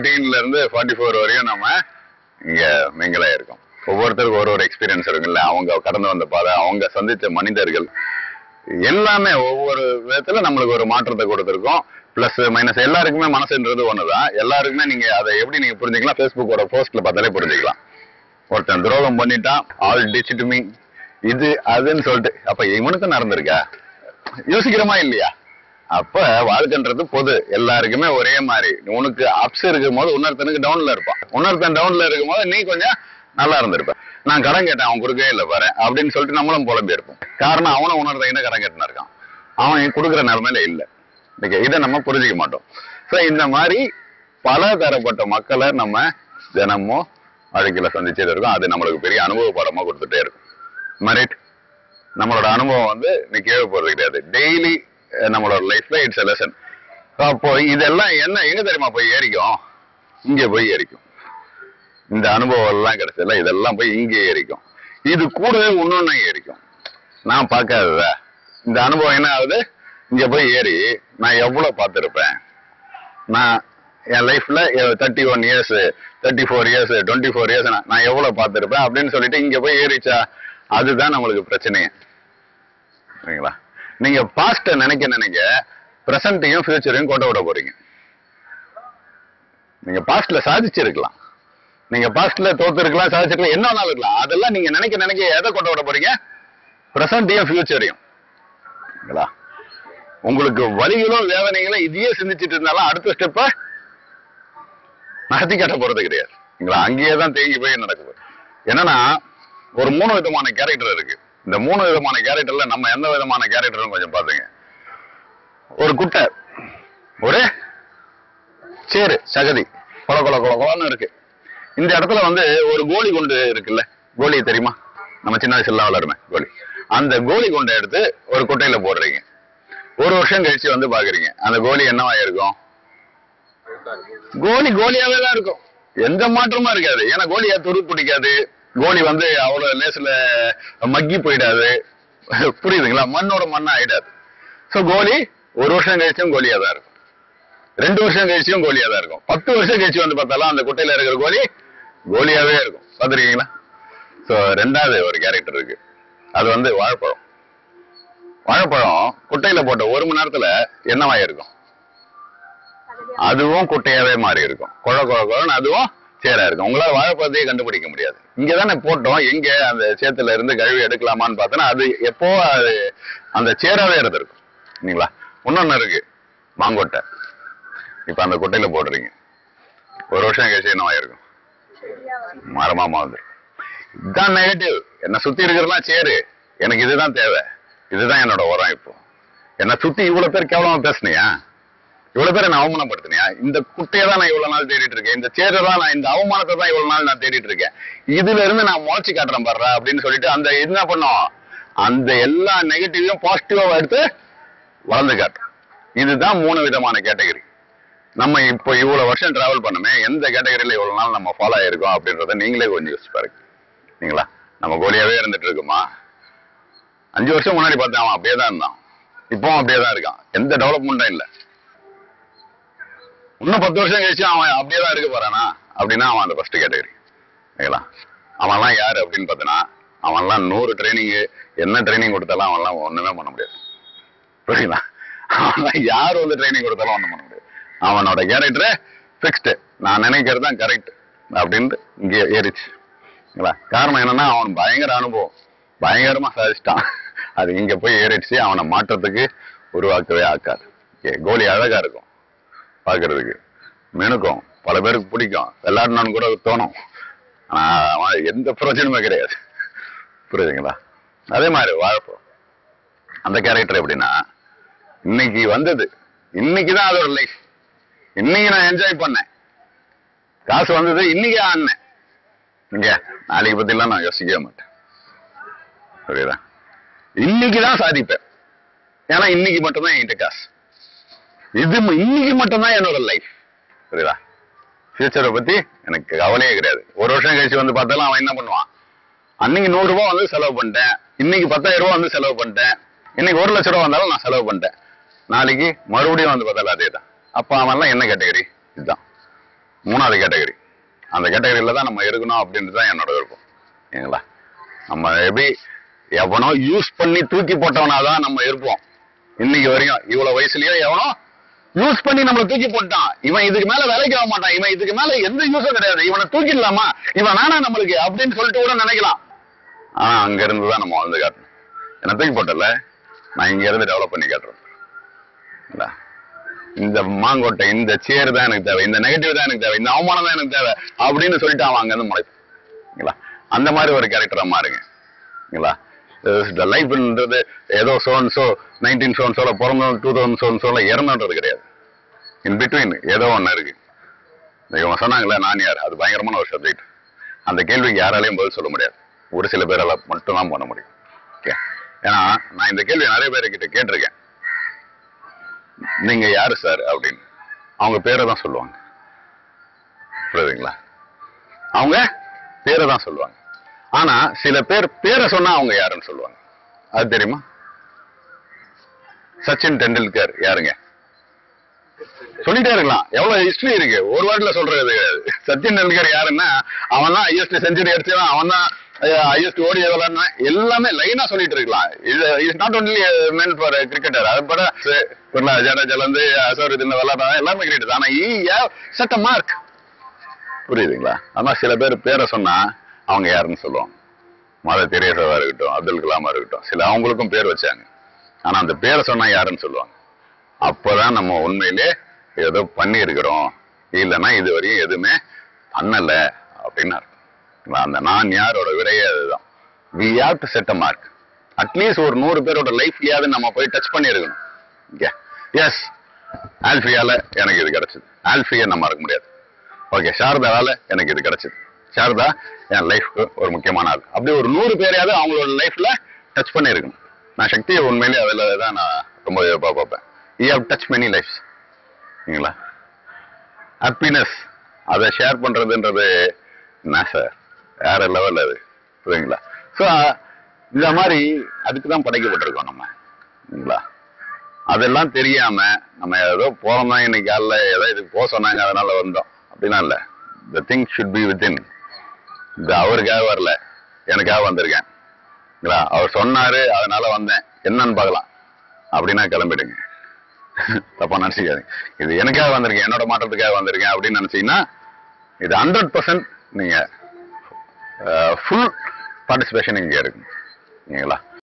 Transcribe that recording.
தேர்ட்டீன்ல இருந்து forty four வரையும் நம்ம இங்க மிங்கிலா இருக்கோம் ஒவ்வொருத்தருக்கும் ஒரு ஒரு எக்ஸ்பீரியன்ஸ் இருக்குல்ல அவங்க கடந்து வந்த பாதை அவங்க சந்திச்ச மனிதர்கள் எல்லாமே ஒவ்வொரு விதத்துல நம்மளுக்கு ஒரு மாற்றத்தை கொடுத்துருக்கோம் பிளஸ் மைனஸ் எல்லாருக்குமே மனசுன்றது ஒண்ணுதான் எல்லாருக்குமே நீங்க அதை எப்படி நீங்க புரிஞ்சுக்கலாம் ஃபேஸ்புக்கோட போஸ்ட்ல பார்த்தாலே புரிஞ்சுக்கலாம் ஒருத்தன் துரோகம் பண்ணிட்டான் ஆல் டிச்சிட்டு மீ இது அதுன்னு சொல்லிட்டு அப்ப இவனுக்கு நடந்திருக்கா யோசிக்கிறோமா இல்லையா அப்ப வாழ்க்கைன்றது பொது எல்லாருக்குமே ஒரே மாதிரி உனக்கு அப்ஸ் இருக்கும் போது இன்னொருத்தனுக்கு டவுன்ல இருப்பான் இன்னொருத்தன் டவுன்ல இருக்கும் போது நீ கொஞ்சம் நல்லா இருந்திருப்ப நான் கடன் கேட்டேன் அவன் கொடுக்கவே இல்லை பாரு அப்படின்னு சொல்லிட்டு நம்மளும் புலம்பி இருப்போம் காரணம் அவனும் உணர்ந்த கடன் கேட்டுனா இருக்கான் அவன் கொடுக்குற நிலைமையில இல்லை ஓகே இதை நம்ம புரிஞ்சுக்க மாட்டோம் ஸோ இந்த மாதிரி பல தரப்பட்ட மக்களை நம்ம தினமும் வாழ்க்கையில சந்திச்சது இருக்கும் அது நம்மளுக்கு பெரிய அனுபவ பாடமா கொடுத்துட்டே இருக்கும் மரிட் நம்மளோட அனுபவம் வந்து நீ கேள்வி போறது கிடையாது டெய்லி நம்மளோட லைஃப்ல இட்ஸ் எ லெசன் அப்போ இதெல்லாம் என்ன எங்க தெரியுமா போய் ஏறிக்கும் இங்க போய் ஏறிக்கும் இந்த அனுபவம் எல்லாம் கிடைச்சதுல இதெல்லாம் போய் இங்கே ஏறிக்கும் இது கூடவே இன்னொன்னு ஏறிக்கும் நான் பார்க்காதத இந்த அனுபவம் என்ன ஆகுது இங்க போய் ஏறி நான் எவ்வளவு பார்த்திருப்பேன் நான் என் லைஃப்ல thirty one years thirty four years twenty four years நான் எவ்வளவு பார்த்திருப்பேன் அப்படின்னு சொல்லிட்டு இங்க போய் ஏறிச்சா அதுதான் நம்மளுக்கு பிரச்சனையே சரிங்களா நீங்க பாஸ்ட நினைக்க நினைக்க பிரசன்ட்டையும் ஃபியூச்சரையும் கொண்டு விட போறீங்க நீங்க பாஸ்ட்ல சாதிச்சிருக்கலாம் நீங்க பாஸ்ட்ல தோத்துருக்கலாம் சாதிச்சிருக்கலாம் என்ன வேணாலும் இருக்கலாம் அதெல்லாம் நீங்க நினைக்க நினைக்க எதை கொண்டு விட போறீங்க பிரசன்ட்டையும் ஃபியூச்சரையும் சரிங்களா உங்களுக்கு வலிகளும் வேதனைகளும் இதையே சிந்திச்சிட்டு இருந்தாலும் அடுத்த ஸ்டெப்ப நடத்தி காட்ட போறது கிடையாது சரிங்களா அங்கேயே தான் தேங்கி போய் நடக்குது என்னன்னா ஒரு மூணு விதமான கேரக்டர் இருக்கு இந்த மூணு விதமான கேரக்டர்ல நம்ம எந்த விதமான கேரக்டரும் கொஞ்சம் பாத்துங்க ஒரு குட்டை ஒரு சேரு சகதி கொல கொல கொல கொலன்னு இருக்கு இந்த இடத்துல வந்து ஒரு கோலி குண்டு இருக்குல்ல கோலி தெரியுமா நம்ம சின்ன வயசுல விளாடுமே கோலி அந்த கோலி குண்டை எடுத்து ஒரு குட்டையில போடுறீங்க ஒரு வருஷம் கழிச்சு வந்து பாக்குறீங்க அந்த கோலி என்னவா இருக்கும் கோலி கோலியாவே தான் இருக்கும் எந்த மாற்றமும் இருக்காது ஏன்னா கோலியா துரு பிடிக்காது கோலி வந்து அவ்வளவு லேசுல மக்கி போயிடாது புரியுதுங்களா மண்ணோட மண்ணா ஆயிடாது சோ கோலி ஒரு வருஷம் கழிச்சும் கோலியா தான் இருக்கும் ரெண்டு வருஷம் கழிச்சும் கோலியா தான் இருக்கும் பத்து வருஷம் கழிச்சு வந்து பார்த்தாலும் அந்த குட்டையில இருக்கிற கோலி கோலியாவே இருக்கும் பாத்துருக்கீங்களா சோ ரெண்டாவது ஒரு கேரக்டர் இருக்கு அது வந்து வாழைப்பழம் வாழைப்பழம் குட்டையில போட்ட ஒரு மணி நேரத்துல என்னவா இருக்கும் அதுவும் குட்டையாவே மாறி இருக்கும் குழ குழ குழன்னு அதுவும் சேரா இருக்கும் உங்களால வாழைப்பழத்தையே கண்டுபிடிக்க முடியாது இங்க தானே போட்டோம் எங்க அந்த சேத்துல இருந்து கழுவி எடுக்கலாமான்னு பார்த்தோன்னா அது எப்போ அது அந்த சேராவே இருந்திருக்கும் இல்லைங்களா இன்னொன்னு இருக்கு மாங்கொட்டை இப்ப அந்த குட்டையில போடுறீங்க ஒரு வருஷம் கழிச்சு என்னவா இருக்கும் மரமா வந்துடும் இதுதான் நெகட்டிவ் என்ன சுத்தி இருக்கிறதுலாம் சேரு எனக்கு இதுதான் தேவை இதுதான் என்னோட உரம் இப்போ என்னை சுத்தி இவ்வளவு பேர் கேவலமா பேசுனியா இவ்வளவு பேரை நான் அவமானப்படுத்தினியா இந்த குட்டையை தான் நான் இவ்வளவு நாள் தேடிட்டு இருக்கேன் இந்த சேரை தான் நான் இந்த அவமானத்தை தான் இவ்வளவு நாள் நான் தேடிட்டு இருக்கேன் இதுல இருந்து நான் முளைச்சு காட்டுறேன் பாடுறா அப்படின்னு சொல்லிட்டு அந்த இது என்ன பண்ணோம் அந்த எல்லா நெகட்டிவையும் பாசிட்டிவா எடுத்து வளர்ந்து காட்டும் இதுதான் மூணு விதமான கேட்டகரி நம்ம இப்போ இவ்வளவு வருஷம் டிராவல் பண்ணுமே எந்த கேட்டகரியில இவ்வளவு நாள் நம்ம ஃபாலோ ஆயிருக்கோம் அப்படின்றத நீங்களே கொஞ்சம் யோசிச்சு பாருங்க நீங்களா நம்ம கோலியாவே இருந்துட்டு இருக்குமா அஞ்சு வருஷம் முன்னாடி பார்த்தேன் அவன் அப்படியே தான் இருந்தான் இப்பவும் அப்படியே தான் இருக்கான் எந்த டெவலப்மெண்ட்டும் இல்லை இன்னும் பத்து வருஷம் கழிச்சு அவன் அப்படியே தான் இருக்க போறானா அப்படின்னா அவன் அந்த ஃபர்ஸ்ட் கேட்டகரி ஓகேங்களா அவன்லாம் யாரு அப்படின்னு பார்த்தனா அவன்லாம் நூறு ட்ரைனிங் என்ன ட்ரைனிங் கொடுத்தாலும் அவன்லாம் ஒண்ணுமே பண்ண முடியாது புரியுங்களா அவன்லாம் யார் வந்து ட்ரைனிங் கொடுத்தாலும் ஒண்ணும் பண்ண முடியாது அவனோட கேரக்டர் ஃபிக்ஸ்டு நான் நினைக்கிறது தான் கரெக்ட் அப்படின்ட்டு இங்கே ஏறிச்சு ஓகேங்களா காரணம் என்னன்னா அவன் பயங்கர அனுபவம் பயங்கரமா சாதிச்சிட்டான் அது இங்க போய் ஏறிடுச்சு அவனை மாற்றத்துக்கு உருவாக்கவே ஆக்காது ஓகே கோலி அழகா இருக்கும் பாக்குறதுக்கு மினுக்கும் பல பேருக்கு பிடிக்கும் விளையாடணும்னு கூட தோணும் ஆனா அவன் எந்த பிரயோஜனமே கிடையாது புரியுதுங்களா அதே மாதிரி வாழைப்பழம் அந்த கேரக்டர் எப்படின்னா இன்னைக்கு வந்தது இன்னைக்கு தான் அதோட லைஃப் இன்னைக்கு நான் என்ஜாய் பண்ணேன் காசு வந்தது இன்னைக்கு ஆடினேன் இங்க நாளைக்கு பத்திலாம் நான் யோசிக்கவே மாட்டேன் புரியுதா இன்னைக்கு தான் சாதிப்பேன் ஏன்னா இன்னைக்கு மட்டும்தான் என்கிட்ட காசு இது ம- இன்னைக்கு மட்டும்தான் என்னோட லைஃப் புரியுதா ஃபியூச்சரை பத்தி எனக்கு கவலையே கிடையாது ஒரு வருஷம் கழிச்சு வந்து பார்த்தாலும் அவன் என்ன பண்ணுவான் அன்னைக்கு நூறு ரூபாய் வந்து செலவு பண்ணிட்டேன் இன்னைக்கு பத்தாயிரம் ரூபாய் வந்து செலவு பண்ணிட்டேன் இன்னைக்கு ஒரு லட்ச ரூபாய் வந்தாலும் நான் செலவு பண்ணிட்டேன் நாளைக்கு மறுபடியும் வந்து பார்த்தாலும் அதே தான் அப்ப அவன்லாம் என்ன கேட்டகரி இதுதான் மூணாவது கேட்டகரி அந்த கேட்டகரியில தான் நம்ம இருக்கணும் அப்படின்றது தான் என்னோட விருப்பம் சரிங்களா நம்ம எப்படி எவனோ யூஸ் பண்ணி தூக்கி போட்டவனாதான் நம்ம இருப்போம் இன்னைக்கு வரையும் இவ்வளவு வயசுலயே எவனோ யூஸ் பண்ணி நம்மள தூக்கி போட்டான் இவன் இதுக்கு மேல வேலைக்கு ஆக மாட்டான் இவன் இதுக்கு மேல எந்த யூஸும் கிடையாது இவனை தூக்கிடலாமா இவன் வேணா நம்மளுக்கு அப்படின்னு சொல்லிட்டு கூட நினைக்கலாம் ஆனா அங்க இருந்து தான் நம்ம வாழ்ந்து காட்டணும் என்ன தூக்கி போட்டல நான் இங்க இருந்து டெவலப் பண்ணி காட்டுறேன் இல்ல? இந்த மாங்கோட்டை இந்த சேர் தான் எனக்கு தேவை இந்த நெகட்டிவ் தான் எனக்கு தேவை இந்த அவமானம் தான் எனக்கு தேவை அப்படின்னு சொல்லிட்டு அவன் அங்க இருந்து முளைப்பான் அந்த மாதிரி ஒரு கேரக்டரா மாறுங்க சரிங்களா லைஃப்ன்றது ஏதோ சோன் சோ நைன்டீன் சோன் சோல பிறந்தோம் டூ தௌசண்ட் சோன் சோல இறந்தோன்றது கிடையாது இன் பிட்வீன் ஏதோ ஒண்ணு இருக்கு இவங்க சொன்னாங்களே நான் யார் அது பயங்கரமான ஒரு சப்ஜெக்ட் அந்த கேள்விக்கு யாராலையும் பதில் சொல்ல முடியாது ஒரு சில பேரால மட்டும்தான் பண்ண முடியும் ஓகே ஏன்னா நான் இந்த கேள்வி நிறைய பேர்கிட்ட கேட்டிருக்கேன் நீங்க யாரு சார் அப்படின்னு அவங்க பேரை தான் சொல்லுவாங்க புரியுதுங்களா அவங்க பேரை தான் சொல்லுவாங்க ஆனா சில பேர் பேரை சொன்னா அவங்க யாருன்னு சொல்லுவாங்க அது தெரியுமா சச்சின் டெண்டுல்கர் யாருங்க சொல்லிட்டே இருக்கலாம் எவ்வளவு ஹிஸ்டரி இருக்கு ஒரு வாட்டில சொல்றது கிடையாது சச்சின் டெண்டுல்கர் யாருன்னா அவன் தான் ஹையஸ்ட் செஞ்சுரி அடிச்சவன் அவன் தான் ஹையஸ்ட் ஓடி விளையாடுனா எல்லாமே லைனா சொல்லிட்டு இருக்கலாம் இது is not only men for cricketer அது பட ஜடேஜால இருந்து அசோருதின் விளையாடுறாங்க எல்லாமே கிரிக்கெட் ஆனா ஈ செட் மார்க் புரியுதுங்களா ஆனா சில பேர் பேரை சொன்னா அவங்க யாருன்னு சொல்லுவாங்க மத தெரேசாவா இருக்கட்டும் அப்துல் கலாமா இருக்கட்டும் சில அவங்களுக்கும் பேர் வச்சாங்க ஆனா அந்த பேரை சொன்னா யாருன்னு சொல்லுவாங்க அப்பதான் நம்ம உண்மையிலே ஏதோ பண்ணி இருக்கிறோம் இல்லைன்னா இது வரையும் எதுவுமே பண்ணல அப்படின்னு அர்த்தம் அந்த நான் யாரோட விடையே அதுதான் we have to set a mark at least ஒரு நூறு பேரோட லைஃப்லயாவது நம்ம போய் டச் பண்ணியிருக்கணும் ஓகே எஸ் ஆல்ஃபியால எனக்கு இது கிடைச்சது ஆல்ஃபியா நம்ம மறக்க முடியாது ஓகே சாரதாவால எனக்கு இது கிடைச்சது சாரதா என் லைஃப்க்கு ஒரு முக்கியமான ஆள் அப்படி ஒரு நூறு பேரையாவது அவங்களோட லைஃப்ல டச் பண்ணியிருக்கணும் நான் சக்தியை உண்மையிலேயே அதில் தான் நான் ரொம்ப எதிர்பார்ப்பேன் பார்ப்பேன் you how touch many lives சரிங்களா ஹாப்பினஸ் அதை ஷேர் பண்றதுன்றது என்ன சார் வேற லெவல் அது புரியுங்களா ஸோ இந்த மாதிரி அதுக்கு தான் படைக்கப்பட்டிருக்கோம் நம்ம சரிங்களா அதெல்லாம் தெரியாம நம்ம ஏதோ போறோம் தான் இன்னைக்கு காலைல ஏதோ இதுக்கு போக சொன்னாங்க அதனால வந்தோம் அப்படிலாம் இல்ல the thing should be within இந்த அவருக்காக வரல எனக்காக வந்திருக்கேன் சரிங்களா? அவர் சொன்னாரு அதனால வந்தேன் என்னன்னு பார்க்கலாம் அப்படின்னா கிளம்பிடுங்க தப்பா நினைச்சுக்காதீங்க இது எனக்காக வந்திருக்கேன் என்னோட மாற்றத்துக்காக வந்திருக்கேன் அப்படின்னு நினைச்சீங்கன்னா இது ஹண்ட்ரட் பர்சன்ட் நீங்க ஃபுல் பார்ட்டிசிபேஷன் இங்க இருக்கு சரிங்களா